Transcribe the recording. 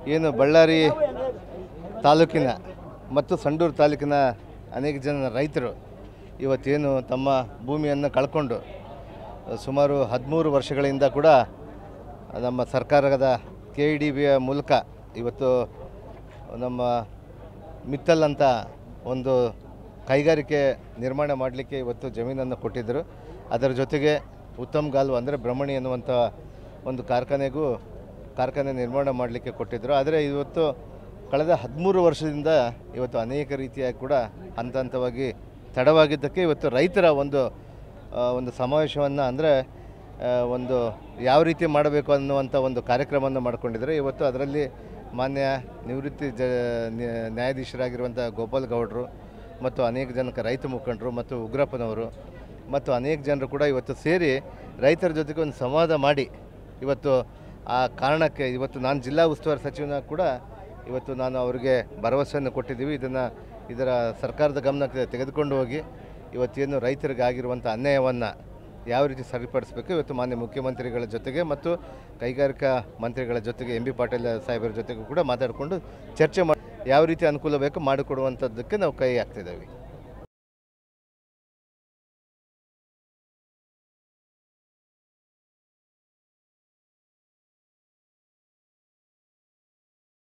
ಏನು ಬಳ್ಳಾರಿ ತಾಲೂಕಿನ ಮತ್ತು ಸಂಡೂರು ತಾಲೂಕಿನ ಅನೇಕ ಜನ ರೈತರು ಇವತ್ತೇನು ತಮ್ಮ ಭೂಮಿಯನ್ನು ಕಳ್ಕೊಂಡು ಸುಮಾರು ಹದಿಮೂರು ವರ್ಷಗಳಿಂದ ಕೂಡ ನಮ್ಮ ಸರ್ಕಾರದ ಕೆ ಇ ಡಿ ಬಿಯ ಮೂಲಕ ಇವತ್ತು ನಮ್ಮ ಮಿತ್ತಲ್ ಅಂತ ಒಂದು ಕೈಗಾರಿಕೆ ನಿರ್ಮಾಣ ಮಾಡಲಿಕ್ಕೆ ಇವತ್ತು ಜಮೀನನ್ನು ಕೊಟ್ಟಿದ್ದರು ಅದರ ಜೊತೆಗೆ ಉತ್ತಮ್ ಗಾಲ್ವ ಅಂದರೆ ಬ್ರಹ್ಮಣಿ ಅನ್ನುವಂಥ ಒಂದು ಕಾರ್ಖಾನೆಗೂ ಕಾರ್ಖಾನೆ ನಿರ್ಮಾಣ ಮಾಡಲಿಕ್ಕೆ ಕೊಟ್ಟಿದ್ದರು ಆದರೆ ಇವತ್ತು ಕಳೆದ ಹದಿಮೂರು ವರ್ಷದಿಂದ ಇವತ್ತು ಅನೇಕ ರೀತಿಯಾಗಿ ಕೂಡ ಹಂತ ಹಂತವಾಗಿ ತಡವಾಗಿದ್ದಕ್ಕೆ ಇವತ್ತು ರೈತರ ಒಂದು ಆ, ಒಂದು ಸಮಾವೇಶವನ್ನು ಅಂದರೆ ಒಂದು ಯಾವ ರೀತಿ ಮಾಡಬೇಕು ಅನ್ನುವಂಥ ಒಂದು ಕಾರ್ಯಕ್ರಮವನ್ನು ಮಾಡ್ಕೊಂಡಿದ್ದಾರೆ ಇವತ್ತು ಅದರಲ್ಲಿ ಮಾನ್ಯ ನಿವೃತ್ತಿ ಜ ನ್ಯಾ- ನ್ಯಾಯಾಧೀಶರಾಗಿರುವಂಥ ಗೋಪಾಲ್ ಗೌಡರು ಮತ್ತು ಅನೇಕ ಜನಕ್ಕೆ ರೈತ ಮುಖಂಡರು ಮತ್ತು ಉಗ್ರಪ್ಪನವರು ಮತ್ತು ಅನೇಕ ಜನರು ಕೂಡ ಇವತ್ತು ಸೇರಿ ರೈತರ ಜೊತೆಗೆ ಒಂದು ಸಂವಾದ ಮಾಡಿ ಇವತ್ತು ಆ ಕಾರಣಕ್ಕೆ ಇವತ್ತು ನಾನು ಜಿಲ್ಲಾ ಉಸ್ತುವಾರಿ ಸಚಿವನ ಕೂಡ ಇವತ್ತು ನಾನು ಅವರಿಗೆ ಭರವಸೆಯನ್ನು ಕೊಟ್ಟಿದ್ದೀವಿ ಇದನ್ನು ಇದರ ಸರ್ಕಾರದ ಗಮನಕ್ಕೆ ತೆಗೆದುಕೊಂಡು ಹೋಗಿ ಇವತ್ತೇನು ರೈತರಿಗೆ ಆಗಿರುವಂಥ ಅನ್ಯಾಯವನ್ನು ಯಾವ ರೀತಿ ಸರಿಪಡಿಸಬೇಕು ಇವತ್ತು ಮಾನ್ಯ ಮುಖ್ಯಮಂತ್ರಿಗಳ ಜೊತೆಗೆ ಮತ್ತು ಕೈಗಾರಿಕಾ ಮಂತ್ರಿಗಳ ಜೊತೆಗೆ ಎಂ ಬಿ ಪಾಟೀಲ್ ಸಾಹೇಬರ ಜೊತೆಗೂ ಕೂಡ ಮಾತಾಡಿಕೊಂಡು ಚರ್ಚೆ ಮಾಡಿ ಯಾವ ರೀತಿ ಅನುಕೂಲ ಬೇಕು ಮಾಡಿಕೊಡುವಂಥದ್ದಕ್ಕೆ ನಾವು ಕೈ ಹಾಕ್ತಿದ್ದೇವೆ